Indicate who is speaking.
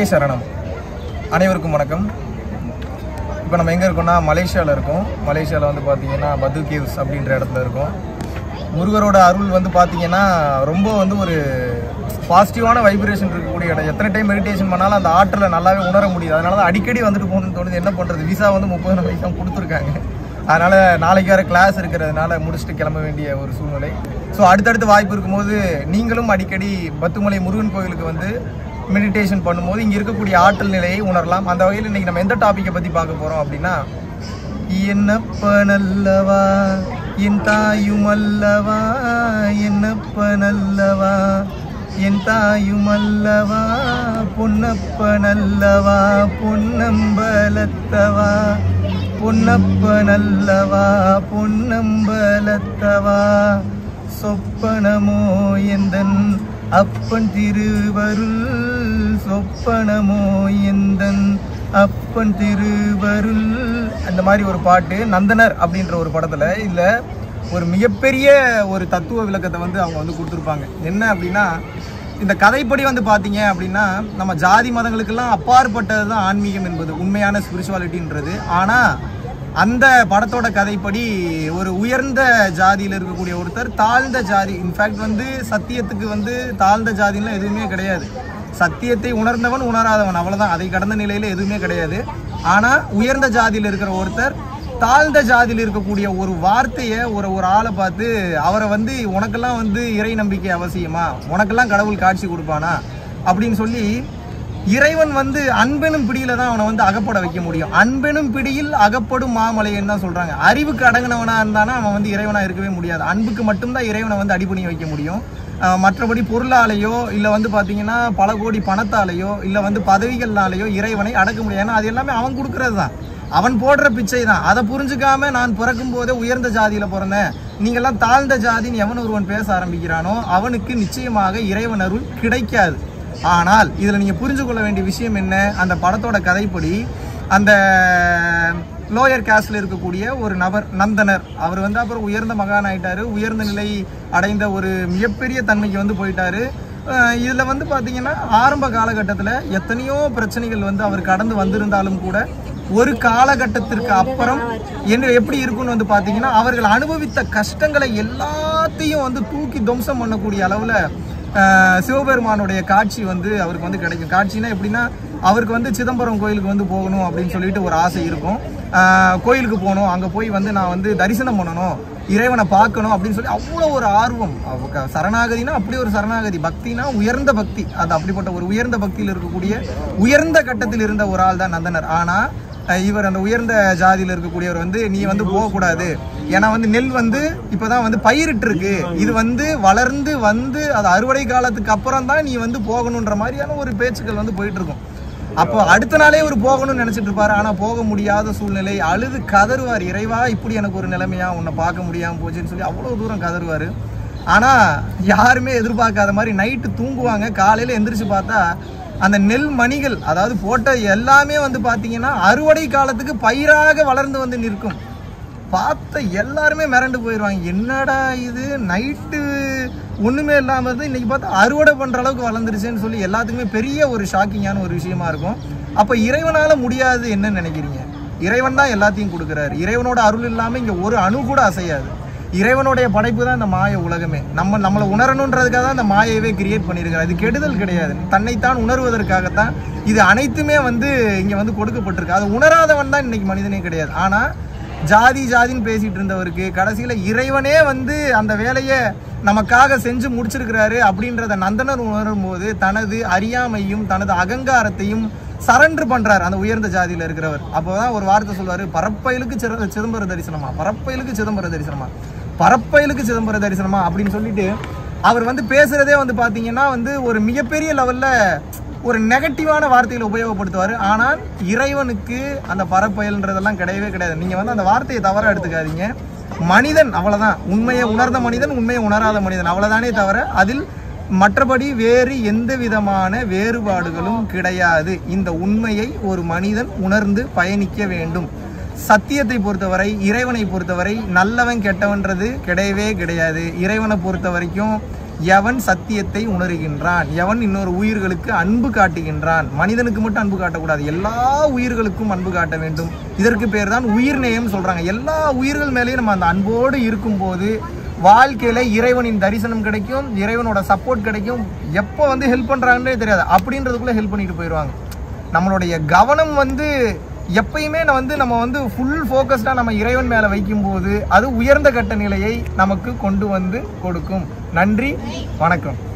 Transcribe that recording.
Speaker 1: சரணம் அனைவருக்கும் வணக்கம் இப்போ நம்ம எங்கே இருக்கோம்னா மலேசியாவில் இருக்கோம் மலேசியாவில் வந்து பார்த்தீங்கன்னா பத்து கேவ்ஸ் அப்படின்ற இடத்துல இருக்கோம் முருகரோட அருள் வந்து பார்த்தீங்கன்னா ரொம்ப வந்து ஒரு பாசிட்டிவான வைப்ரேஷன் இருக்கக்கூடிய இடம் எத்தனை டைம் மெடிடேஷன் பண்ணாலும் அந்த ஆற்றலை நல்லாவே உணர முடியுது அதனால தான் அடிக்கடி வந்துட்டு போகணும்னு தோணுது என்ன பண்ணுறது விசா வந்து முப்பது நாளைக்கு தான் கொடுத்துருக்காங்க அதனால நாளைக்கு வேறு கிளாஸ் இருக்கிறதுனால முடிச்சுட்டு கிளம்ப வேண்டிய ஒரு சூழ்நிலை ஸோ அடுத்தடுத்து வாய்ப்பு இருக்கும்போது நீங்களும் அடிக்கடி பத்துமலை முருகன் கோயிலுக்கு வந்து மெடிடேஷன் பண்ணும்போது இங்கே இருக்கக்கூடிய ஆற்றல் நிலையை உணரலாம் அந்த வகையில் இன்னைக்கு நம்ம எந்த டாப்பிக்கை பற்றி பார்க்க போகிறோம் அப்படின்னா என்னப்ப நல்லவா என் தாயும் அல்லவா என்னப்ப நல்லவா என் தாயும் அல்லவா பொன்னப்ப நல்லவா பொன்னம்பலத்தவா பொன்னப்ப நல்லவா பொன்னம்பலத்தவா சொப்பனமோ எந்தன் அப்பன் திருவருள் சொப்பனமோ எந்தன் அப்பன் திருவருள் அந்த மாதிரி ஒரு பாட்டு நந்தனர் அப்படின்ற ஒரு படத்துல இதுல ஒரு மிகப்பெரிய ஒரு தத்துவ விளக்கத்தை வந்து அவங்க வந்து கொடுத்துருப்பாங்க என்ன அப்படின்னா இந்த கதைப்படி வந்து பார்த்தீங்க அப்படின்னா நம்ம ஜாதி மதங்களுக்கெல்லாம் அப்பாற்பட்டது தான் ஆன்மீகம் என்பது உண்மையான ஸ்பிரிச்சுவாலிட்டின்றது ஆனால் அந்த படத்தோட கதைப்படி ஒரு உயர்ந்த ஜாதியில் இருக்கக்கூடிய ஒருத்தர் தாழ்ந்த ஜாதி இன்ஃபேக்ட் வந்து சத்தியத்துக்கு வந்து தாழ்ந்த ஜாதின்லாம் எதுவுமே கிடையாது சத்தியத்தை உணர்ந்தவன் உணராதவன் அவ்வளவுதான் அதை கடந்த நிலையில எதுவுமே கிடையாது ஆனா உயர்ந்த ஜாதியில் இருக்கிற ஒருத்தர் தாழ்ந்த ஜாதியில் இருக்கக்கூடிய ஒரு வார்த்தையை ஒரு ஒரு ஆளை பார்த்து அவரை வந்து உனக்கெல்லாம் வந்து இறை நம்பிக்கை அவசியமா உனக்கெல்லாம் கடவுள் காட்சி கொடுப்பானா அப்படின்னு சொல்லி இறைவன் வந்து அன்பெனும் பிடியில தான் அவனை வந்து அகப்பட வைக்க முடியும் அன்பெனும் பிடியில் அகப்படும் மாமலைன்னு தான் சொல்றாங்க அறிவுக்கு அடங்கினவனா இருந்தானா அவன் வந்து இறைவனா இருக்கவே முடியாது அன்புக்கு மட்டும்தான் இறைவனை வந்து அடிபணிய வைக்க முடியும் அஹ் மற்றபடி பொருளாலேயோ இல்லை வந்து பார்த்தீங்கன்னா பல கோடி பணத்தாலேயோ இல்லை வந்து பதவிகள்னாலேயோ இறைவனை அடக்க முடியாது ஏன்னா அது எல்லாமே அவன் கொடுக்கறது தான் அவன் போடுற பிச்சை தான் அதை புரிஞ்சுக்காம நான் பிறக்கும் போதே உயர்ந்த ஜாதியில பிறந்தேன் நீங்கெல்லாம் தாழ்ந்த ஜாதின்னு எவன் ஒருவன் பேச ஆரம்பிக்கிறானோ அவனுக்கு நிச்சயமாக இறைவன் அருள் கிடைக்காது ஆனால் இதுல நீங்க புரிஞ்சு கொள்ள வேண்டிய விஷயம் என்ன அந்த படத்தோட கதைப்படி அந்த லோயர் காஸ்ட்ல இருக்கக்கூடிய ஒரு நபர் நந்தனர் அவர் வந்து அப்புறம் உயர்ந்த மகான் ஆயிட்டாரு உயர்ந்த நிலை அடைந்த ஒரு மிகப்பெரிய தன்மைக்கு வந்து போயிட்டாரு அஹ் இதுல வந்து பாத்தீங்கன்னா ஆரம்ப காலகட்டத்துல எத்தனையோ பிரச்சனைகள் வந்து அவர் கடந்து வந்திருந்தாலும் கூட ஒரு காலகட்டத்திற்கு அப்புறம் என்ன எப்படி இருக்கும்னு வந்து பாத்தீங்கன்னா அவர்கள் அனுபவித்த கஷ்டங்களை எல்லாத்தையும் வந்து தூக்கி துவம்சம் பண்ணக்கூடிய அளவுல ஆஹ் சிவபெருமானுடைய காட்சி வந்து அவருக்கு வந்து கிடைக்கும் காட்சினா எப்படின்னா அவருக்கு வந்து சிதம்பரம் கோயிலுக்கு வந்து போகணும் அப்படின்னு சொல்லிட்டு ஒரு ஆசை இருக்கும் ஆஹ் கோயிலுக்கு போகணும் அங்கே போய் வந்து நான் வந்து தரிசனம் பண்ணணும் இறைவனை பார்க்கணும் அப்படின்னு சொல்லி அவ்வளோ ஒரு ஆர்வம் அவ- சரணாகதினா அப்படி ஒரு சரணாகதி பக்தினா உயர்ந்த பக்தி அது அப்படிப்பட்ட ஒரு உயர்ந்த பக்தியில் இருக்கக்கூடிய உயர்ந்த கட்டத்தில் இருந்த ஒரு ஆள் தான் நந்தனர் ஆனால் அஹ் இவர் அந்த உயர்ந்த ஜாதியில் இருக்கக்கூடியவர் வந்து நீ வந்து போகக்கூடாது ஏன்னா வந்து நெல் வந்து இப்போதான் வந்து பயிரிட்டு இருக்கு இது வந்து வளர்ந்து வந்து அது அறுவடை காலத்துக்கு அப்புறம் தான் நீ வந்து போகணுன்ற மாதிரியான ஒரு பேச்சுக்கள் வந்து போயிட்டு இருக்கும் அப்போ அடுத்த நாளே ஒரு போகணும்னு நினைச்சிட்டு இருப்பாரு ஆனா போக முடியாத சூழ்நிலை அழுது கதறுவார் இறைவா இப்படி எனக்கு ஒரு நிலைமையா உன்னை பார்க்க முடியாம போச்சுன்னு சொல்லி அவ்வளவு தூரம் கதறுவாரு ஆனா யாருமே எதிர்பார்க்காத மாதிரி நைட்டு தூங்குவாங்க காலையில எந்திரிச்சு பார்த்தா அந்த நெல் மணிகள் அதாவது போட்ட எல்லாமே வந்து பாத்தீங்கன்னா அறுவடை காலத்துக்கு பயிராக வளர்ந்து வந்து நிற்கும் பார்த்த எல்லாருமே மிரண்டு போயிடுவாங்க என்னடா இது நைட்டு ஒண்ணுமே இல்லாம இருந்து இன்னைக்கு பார்த்தா அறுவடை பண்ற அளவுக்கு வளர்ந்துருச்சுன்னு சொல்லி எல்லாத்துக்குமே பெரிய ஒரு ஷாக்கிங்கான ஒரு விஷயமா இருக்கும் அப்ப இறைவனால முடியாது என்ன நினைக்கிறீங்க இறைவன் தான் எல்லாத்தையும் கொடுக்குறாரு இறைவனோட அருள் இல்லாம இங்க ஒரு அணு கூட அசையாது இறைவனுடைய படைப்பு தான் இந்த மாய உலகமே நம்ம நம்மளை உணரணுன்றதுக்காக தான் இந்த மாயையவே கிரியேட் பண்ணியிருக்கிறார் இது கெடுதல் கிடையாது தன்னைத்தான் உணர்வதற்காகத்தான் இது அனைத்துமே வந்து இங்க வந்து கொடுக்கப்பட்டிருக்கு அதை உணராதவன் தான் இன்னைக்கு மனிதனே கிடையாது ஆனா ஜாதி ஜாதின்னு பேசிட்டு இருந்தவருக்கு கடைசியில இறைவனே வந்து அந்த வேலையை நமக்காக செஞ்சு முடிச்சிருக்கிறாரு அப்படின்றத நந்தனர் உணரும் போது தனது அறியாமையும் தனது அகங்காரத்தையும் சரண்டர் பண்றாரு அந்த உயர்ந்த ஜாதியில இருக்கிறவர் அப்போதான் ஒரு வார்த்தை சொல்வாரு பரப்பயலுக்கு சிற- சிதம்பர தரிசனமா பரப்பயலுக்கு சிதம்பர தரிசனமா பரப்பயலுக்கு சிதம்பர தரிசனமா அப்படின்னு சொல்லிட்டு அவர் வந்து பேசுறதே வந்து பாத்தீங்கன்னா வந்து ஒரு மிகப்பெரிய லெவல்ல ஒரு நெகட்டிவான வார்த்தைகளை உபயோகப்படுத்துவார் ஆனால் இறைவனுக்கு அந்த பரப்பயல்ன்றதெல்லாம் கிடையவே கிடையாது நீங்கள் வந்து அந்த வார்த்தையை தவறாக எடுத்துக்காதீங்க மனிதன் அவ்வளவுதான் உண்மையை உணர்ந்த மனிதன் உண்மையை உணராத மனிதன் அவ்வளவுதானே தவிர அதில் மற்றபடி வேறு எந்த விதமான வேறுபாடுகளும் கிடையாது இந்த உண்மையை ஒரு மனிதன் உணர்ந்து பயணிக்க வேண்டும் சத்தியத்தை பொறுத்தவரை இறைவனை பொறுத்தவரை நல்லவன் கெட்டவன்றது கிடையவே கிடையாது இறைவனை பொறுத்த வரைக்கும் எவன் சத்தியத்தை உணர்கின்றான் எவன் இன்னொரு உயிர்களுக்கு அன்பு காட்டுகின்றான் மனிதனுக்கு மட்டும் அன்பு காட்டக்கூடாது எல்லா உயிர்களுக்கும் அன்பு காட்ட வேண்டும் இதற்கு பேர் தான் உயிர் நேயம் சொல்றாங்க எல்லா உயிர்கள் மேலேயும் நம்ம அந்த அன்போடு இருக்கும்போது வாழ்க்கையில இறைவனின் தரிசனம் கிடைக்கும் இறைவனோட சப்போர்ட் கிடைக்கும் எப்போ வந்து ஹெல்ப் பண்றாங்கன்னே தெரியாது அப்படின்றதுக்குள்ள ஹெல்ப் பண்ணிட்டு போயிடுவாங்க நம்மளுடைய கவனம் வந்து எப்பயுமே நான் வந்து நம்ம வந்து ஃபுல் ஃபோக்கஸ்டாக நம்ம இறைவன் மேலே வைக்கும்போது அது உயர்ந்த கட்ட நிலையை நமக்கு கொண்டு வந்து கொடுக்கும் நன்றி வணக்கம்